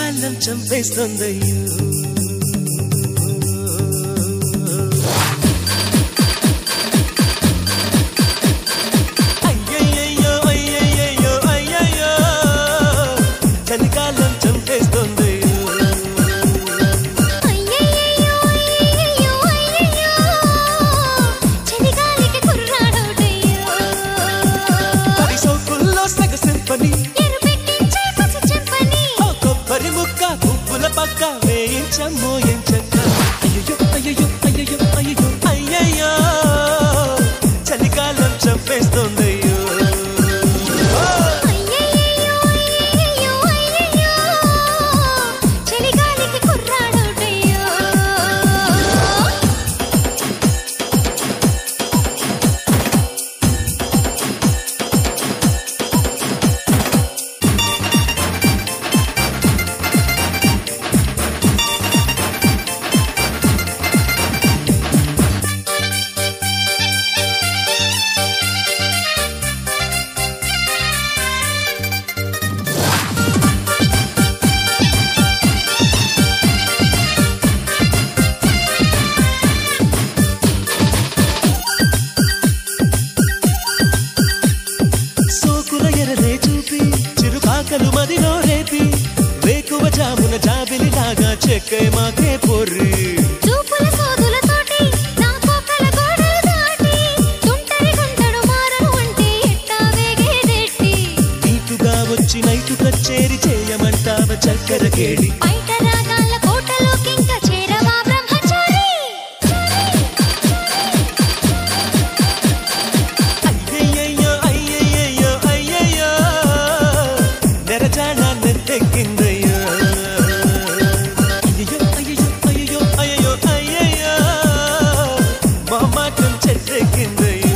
చలికాలం చంపేస్తుందయ్యో అయ్యయ్యయ్యో, అయ్యయ్యయ్యో, అయ్యయ్యో, చలికాలం చంపేస్తుందయ్యో అయ్యయ్యయ్యో అయ్యయ్యో అయ్యయ్యో చలిగాలికి కుర్రాడోడయ్యో పది సోకుల్లో సగ సింపని ఎరుపెక్కించే పసి చెంపని ఓ కొబ్బరి ముక్క పువ్వుల పక్క వేయించమ్మో ఎంచక్క అయ్యయ్యో అయ్యయ్యో అయ్యయ్యో అయ్యయ్యో అయ్యయ్యో చలికాలం చంపేస్తుందయ్యో అయ్యయ్యయ్యో అయ్యయ్యో అయ్యయ్యో చలిగాలికి కుర్రాడోడయ్యో సోకుల ఎరలే చూపి చిరుకాకలు మదిలో రేపి వేకువ జామున జాబిలిలాగా చెక్కే మాకే పొర్రి చూపుల సోదులతోటి నా కోకల గోడలు దాటి తుంటరి గుంటడు మారను అంటే ఎట్టా వేగేదెట్టి నీటుగా వచ్చి నైటు కచ్చేరి చేయమంటావ చక్కెర కేడి బయట రాగాల కోటలోకింక చేరవా బ్రహ్మచారి అయ్యయ్యయ్యో అయ్యయ్యయ్యో అయ్యయ్యో నెరజాడ నెత్తెక్కిందయ్యో అయ్యయ్యో అయ్యయ్యో అయ్యయ్యో అయ్యయ్యో అయ్యయ్యో మొహమాటం చెట్టెక్కిందయ్యో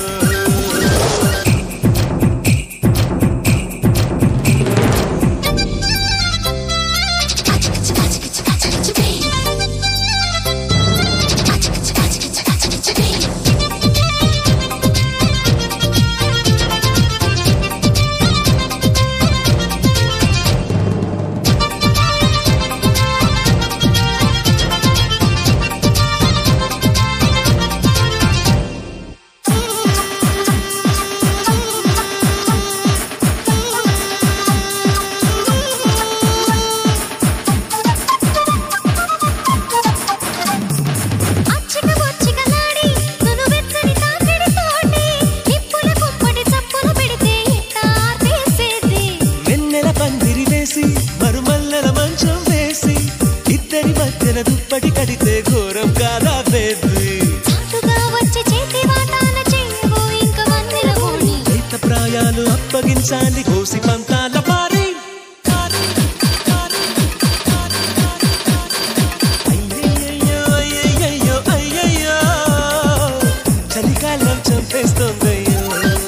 అచ్చిక బొచ్చిక నాడి నును వెచ్చని తాకిడితోటి నిప్పుల కుంపటి చప్పులు పెడితే ఎట్టా ఆర్పేసేది వెన్నెల పందిరి వేసి మరుమల్లెల మంచం వేసి ఇద్దరి మధ్యన దుప్పటి కడితే ఘోరం కాదా బేబీ చాటుగా వచ్చి చేతి వాటాన చెయ్యవు ఇంక వందెల ఓణి రైత ప్రాయాలు అప్పగించాలి కోసి పంతాల పారి పారి, పారి, పారి, పారి, పారి. అయ్యయ్యయ్యో, అయ్యయ్యయ్యో, అయ్యయ్యో, చలికాలం చంపేస్తోందయ్యో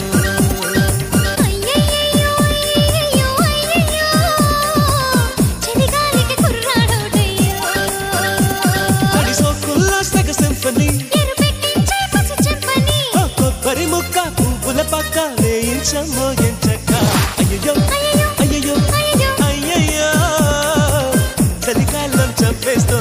అయ్యయ్యయ్యో అయ్యయ్యో అయ్యయ్యో చలిగాలికి కుర్రాడోడయ్యో పడి సోకుల్లో సగ సింఫనీ ఎరుపెక్కించే పసి చెంపని ఓ కొబ్బరి ముక్క పువ్వుల పక్క వేయించమ్మో ఎంచక్క అయ్యయ్యో అయ్యయ్యో అయ్యయ్యో అయ్యయ్యో అయ్యయ్యో చలికాలం చంపేస్తా